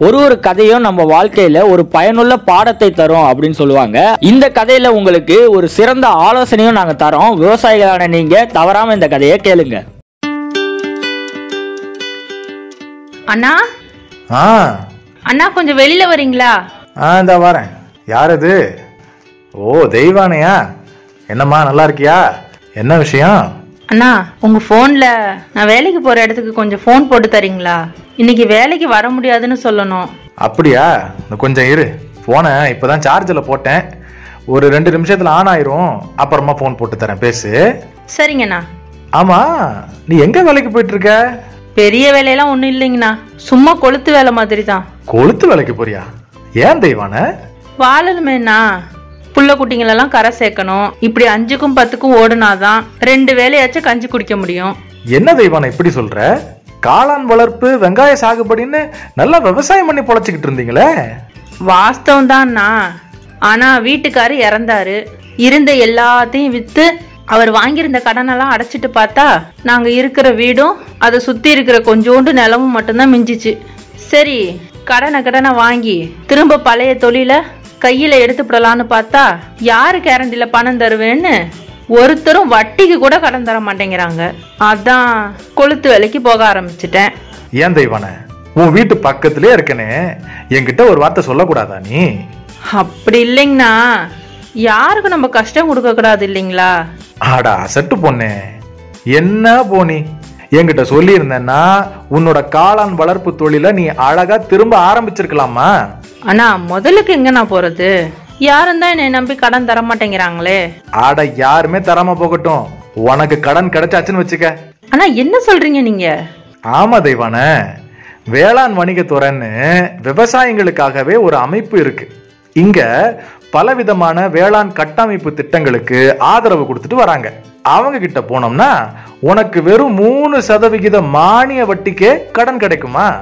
ஒரு ஒரு கதையும் நம்ம வாழ்க்கையில ஒரு பயனுள்ள பாடத்தை தரும் அப்படின்னு சொல்லுவாங்க இந்த கதையில உங்களுக்கு ஒரு சிறந்த ஆலோசனையும் நாங்க தரோம் விவசாயிகளான நீங்க தவறாம இந்த கதையை கேளுங்க அண்ணா ஆ அண்ணா கொஞ்சம் வெளியில வரீங்களா ஆ இந்த வரேன் யார் இது ஓ தெய்வானையா என்னம்மா நல்லா இருக்கியா என்ன விஷயம் அண்ணா உங்க போன்ல நான் வேலைக்கு போற இடத்துக்கு கொஞ்சம் ஃபோன் போட்டு தரீங்களா இன்னைக்கு வேலைக்கு வர முடியாதுன்னு சொல்லணும் அப்படியா இந்த கொஞ்சம் இரு ஃபோனை இப்போதான் சார்ஜில் போட்டேன் ஒரு ரெண்டு நிமிஷத்தில் ஆன் ஆயிரும் அப்புறமா ஃபோன் போட்டு தரேன் பேசு சரிங்கண்ணா ஆமா நீ எங்க வேலைக்கு போயிட்டு இருக்க பெரிய வேலையெல்லாம் ஒன்றும் இல்லைங்கண்ணா சும்மா கொளுத்து வேலை மாதிரி தான் கொளுத்து வேலைக்கு போறியா ஏன் தெய்வான வாழணுமேண்ணா புள்ள குட்டிங்களெல்லாம் கரை சேர்க்கணும் இப்படி அஞ்சுக்கும் பத்துக்கும் ஓடுனாதான் ரெண்டு வேலையாச்சும் கஞ்சி குடிக்க முடியும் என்ன தெய்வான இப்படி சொல்ற காளான் வளர்ப்பு வெங்காய சாகுபடின்னு நல்லா விவசாயம் பண்ணி பொழைச்சிக்கிட்டு இருந்தீங்களே வாஸ்தவம் தான்ண்ணா ஆனா வீட்டுக்காரு இறந்தாரு இருந்த எல்லாத்தையும் வித்து அவர் வாங்கியிருந்த கடனெல்லாம் அடைச்சிட்டு பார்த்தா நாங்க இருக்கிற வீடும் அதை சுத்தி இருக்கிற கொஞ்சோண்டு நிலமும் மட்டும்தான் மிஞ்சிச்சு சரி கடனை கடனை வாங்கி திரும்ப பழைய தொழில கையில எடுத்துப்படலான்னு பார்த்தா யாரு கேரண்டில பணம் தருவேன்னு ஒருத்தரும் வட்டிக்கு கூட கடன் தர மாட்டேங்கிறாங்க அதான் கொளுத்து வேலைக்கு போக ஆரம்பிச்சிட்டேன் ஏன் தெய்வான உன் வீட்டு பக்கத்திலே இருக்கனே என்கிட்ட ஒரு வார்த்தை சொல்லக்கூடாதா நீ அப்படி இல்லைங்கண்ணா யாருக்கும் நம்ம கஷ்டம் கொடுக்க கூடாது இல்லைங்களா ஆடா அசட்டு பொண்ணே என்ன போனி என்கிட்ட சொல்லியிருந்தேன்னா உன்னோட காளான் வளர்ப்பு தொழிலை நீ அழகா திரும்ப ஆரம்பிச்சிருக்கலாமா அண்ணா முதலுக்கு எங்க நான் போறது யாரும் தான் என்னை நம்பி கடன் தர மாட்டேங்கிறாங்களே ஆட யாருமே தராம போகட்டும் உனக்கு கடன் கிடைச்சாச்சுன்னு வச்சுக்க அண்ணா என்ன சொல்றீங்க நீங்க ஆமா தெய்வான வேளாண் வணிகத்துறைன்னு விவசாயிகளுக்காகவே ஒரு அமைப்பு இருக்கு இங்க பலவிதமான வேளாண் கட்டமைப்பு திட்டங்களுக்கு ஆதரவு கொடுத்துட்டு வராங்க அவங்க கிட்ட போனோம்னா உனக்கு வெறும் மூணு சதவிகித மானிய வட்டிக்கே கடன் கிடைக்குமா